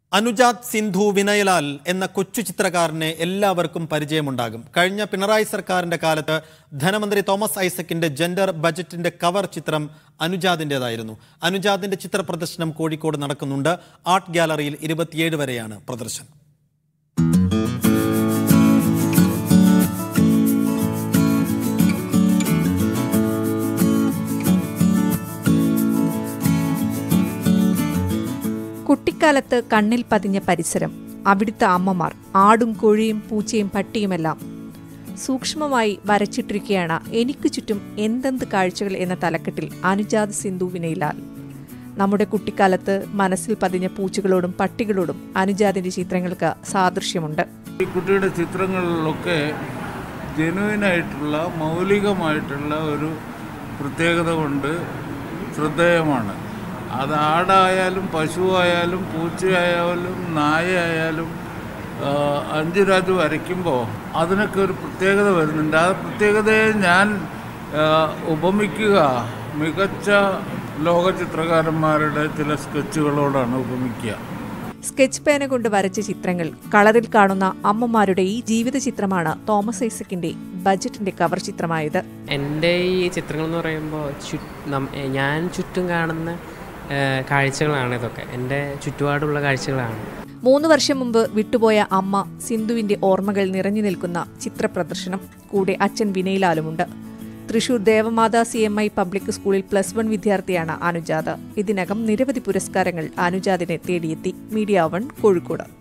അനുജാത് സിന്ധു വിനയലാൽ എന്ന കൊച്ചു ചിത്രകാരനെ എല്ലാവർക്കും പരിചയമുണ്ടാകും കഴിഞ്ഞ പിണറായി സർക്കാരിന്റെ കാലത്ത് ധനമന്ത്രി തോമസ് ഐസക്കിന്റെ ജെൻഡർ ബജറ്റിന്റെ കവർ ചിത്രം അനുജാതിൻ്റെതായിരുന്നു അനുജാതിന്റെ ചിത്ര പ്രദർശനം കോഴിക്കോട് നടക്കുന്നുണ്ട് ആർട്ട് ഗ്യാലറിയിൽ ഇരുപത്തിയേഴ് വരെയാണ് പ്രദർശനം കുട്ടിക്കാലത്ത് കണ്ണിൽ പതിഞ്ഞ പരിസരം അവിടുത്തെ അമ്മമാർ ആടും കോഴിയും പൂച്ചയും പട്ടിയുമെല്ലാം സൂക്ഷ്മമായി വരച്ചിട്ടിരിക്കുകയാണ് എനിക്ക് ചുറ്റും എന്തെന്ത് കാഴ്ചകൾ എന്ന തലക്കെട്ടിൽ അനുജാത് സിന്ധു വിനയിലാൽ നമ്മുടെ കുട്ടിക്കാലത്ത് മനസ്സിൽ പതിഞ്ഞ പൂച്ചകളോടും പട്ടികളോടും അനുജാതിന്റെ ചിത്രങ്ങൾക്ക് സാദൃശ്യമുണ്ട് ഈ കുട്ടിയുടെ ചിത്രങ്ങളിലൊക്കെ ജെനുവിനായിട്ടുള്ള മൗലികമായിട്ടുള്ള ഒരു പ്രത്യേകത കൊണ്ട് ശ്രദ്ധേയമാണ് അത് ആടായാലും പശുവായാലും പൂച്ചയായാലും നായയായാലും ആ, അഞ്ചുരാജ് വരയ്ക്കുമ്പോൾ അതിനൊക്കെ ഒരു പ്രത്യേകത വരുന്നുണ്ട് ആ പ്രത്യേകതയെ ഞാൻ ആ, ഉപമിക്കുക മികച്ച ലോക ചിത്രകാരന്മാരുടെ ചില സ്കെച്ചുകളോടാണ് ഉപമിക്കുക സ്കെച്ച് പേന കൊണ്ട് വരച്ച ചിത്രങ്ങൾ കളറിൽ കാണുന്ന അമ്മമാരുടെ ഈ ജീവിത ചിത്രമാണ് തോമസ് ഐസക്കിന്റെ ബജറ്റിന്റെ കവർ ചിത്രമായത് എൻ്റെ ഈ ചിത്രങ്ങൾ എന്ന് പറയുമ്പോൾ ചു നം- എ, ഞാൻ ചുറ്റും കാണുന്ന ഏ, കാഴ്ചകളാണ് ഇതൊക്കെ എൻ്റെ ചുറ്റുപാടുള്ള കാഴ്ചകളാണ് മൂന്ന് വർഷം മുമ്പ് വിട്ടുപോയ അമ്മ സിന്ധുവിന്റെ ഓർമ്മകൾ നിറഞ്ഞു നിൽക്കുന്ന ചിത്രപ്രദർശനം കൂടെ അച്ഛൻ വിനയിലാലുമുണ്ട് Thrissur Devamatha C M I public സ്കൂളിൽ പ്ലസ് വൺ വിദ്യാർത്ഥിയാണ് അനുജാത ഇതിനകം നിരവധി പുരസ്കാരങ്ങൾ അനുജാതിനെ തേടിയെത്തി മീഡിയ വൺ കോഴിക്കോട്